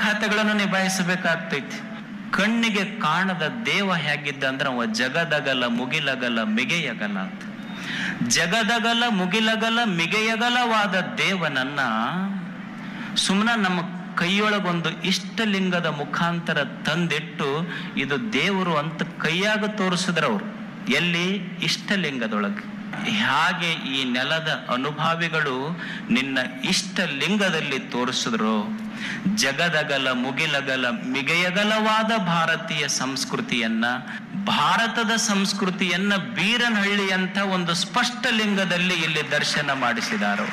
ಬಾಧ್ಯತೆಗಳನ್ನು ನಿಭಾಯಿಸಬೇಕಾಗ್ತೈತಿ ಕಣ್ಣಿಗೆ ಕಾಣದ ದೇವ ಹೇಗಿದ್ದ ಅಂದ್ರೆ ಅವ ಜಗದಗಲ ಮುಗಿಲಗಲ ಮಿಗೆಯಗಲ ಅಂತ ಜಗದಗಲ ಮುಗಿಲಗಲ ಮಿಗೆಯಗಲವಾದ ದೇವನನ್ನ ಸುಮ್ಮನೆ ನಮ್ಮ ಕೈಯೊಳಗೊಂದು ಇಷ್ಟಲಿಂಗದ ಮುಖಾಂತರ ತಂದಿಟ್ಟು ಇದು ದೇವರು ಅಂತ ಕೈಯಾಗ ತೋರಿಸಿದ್ರವ್ರು ಎಲ್ಲಿ ಇಷ್ಟಲಿಂಗದೊಳಗೆ ಹಾಗೆ ಈ ನೆಲದ ಅನುಭಾವಿಗಳು ನಿನ್ನ ಇಷ್ಟಲಿಂಗದಲ್ಲಿ ತೋರಿಸಿದ್ರು ಜಗದಗಲ ಮುಗಿಲಗಲ ಮಿಗೆಯಗಲವಾದ ಭಾರತೀಯ ಸಂಸ್ಕೃತಿಯನ್ನ ಭಾರತದ ಸಂಸ್ಕೃತಿಯನ್ನ ಬೀರನಹಳ್ಳಿ ಅಂತ ಒಂದು ಸ್ಪಷ್ಟ ಲಿಂಗದಲ್ಲಿ ಇಲ್ಲಿ ದರ್ಶನ ಮಾಡಿಸಿದಾರು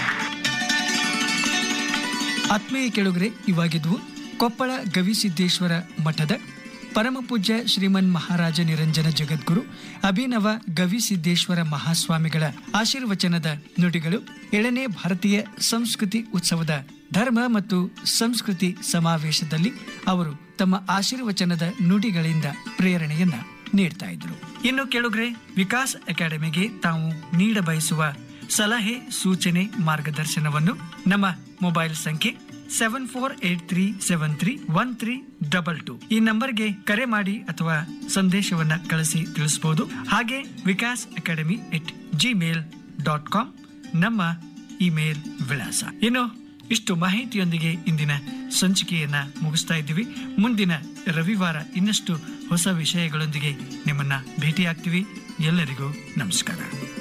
ಆತ್ಮೀಯ ಕೆಳುಗರೆ ಇವಾಗಿದ್ವು ಕೊಪ್ಪಳ ಗವಿಸಿದ್ದೇಶ್ವರ ಮಠದ ಪರಮಪೂಜ್ಯ ಶ್ರೀಮನ್ ಮಹಾರಾಜ ನಿರಂಜನ ಜಗದ್ಗುರು ಅಭಿನವ ಗವಿಸಿದ್ದೇಶ್ವರ ಮಹಾಸ್ವಾಮಿಗಳ ಆಶೀರ್ವಚನದ ನುಡಿಗಳು ಏಳನೇ ಭಾರತೀಯ ಸಂಸ್ಕೃತಿ ಉತ್ಸವದ ಧರ್ಮ ಮತ್ತು ಸಂಸ್ಕೃತಿ ಸಮಾವೇಶದಲ್ಲಿ ಅವರು ತಮ್ಮ ಆಶೀರ್ವಚನದ ನುಡಿಗಳಿಂದ ಪ್ರೇರಣೆಯನ್ನ ನೀಡ್ತಾ ಇದ್ರು ಇನ್ನು ಕೆಳುಗ್ರೆ ವಿಕಾಸ್ ಅಕಾಡೆಮಿಗೆ ತಾವು ನೀಡ ಬಯಸುವ ಸಲಹೆ ಸೂಚನೆ ಮಾರ್ಗದರ್ಶನವನ್ನು ನಮ್ಮ ಮೊಬೈಲ್ ಸಂಖ್ಯೆ seven four eight three seven three one three double two ಈ ನಂಬರ್ಗೆ ಕರೆ ಮಾಡಿ ಅಥವಾ ಸಂದೇಶವನ್ನ ಕಳಿಸಿ ತಿಳಿಸಬಹುದು ಹಾಗೆ Vikas academy at gmail dot com ನಮ್ಮ ಇಮೇಲ್ ವಿಳಾಸ ಇನ್ನು ಇಷ್ಟು ಮಾಹಿತಿಯೊಂದಿಗೆ ಇಂದಿನ ಸಂಚಿಕೆಯನ್ನ ಮುಗಿಸ್ತಾ ಇದ್ದೀವಿ ಮುಂದಿನ ರವಿವಾರ ಇನ್ನಷ್ಟು ಹೊಸ ವಿಷಯಗಳೊಂದಿಗೆ ನಿಮ್ಮನ್ನ ಭೇಟಿಯಾಗ್ತೀವಿ ಎಲ್ಲರಿಗೂ ನಮಸ್ಕಾರ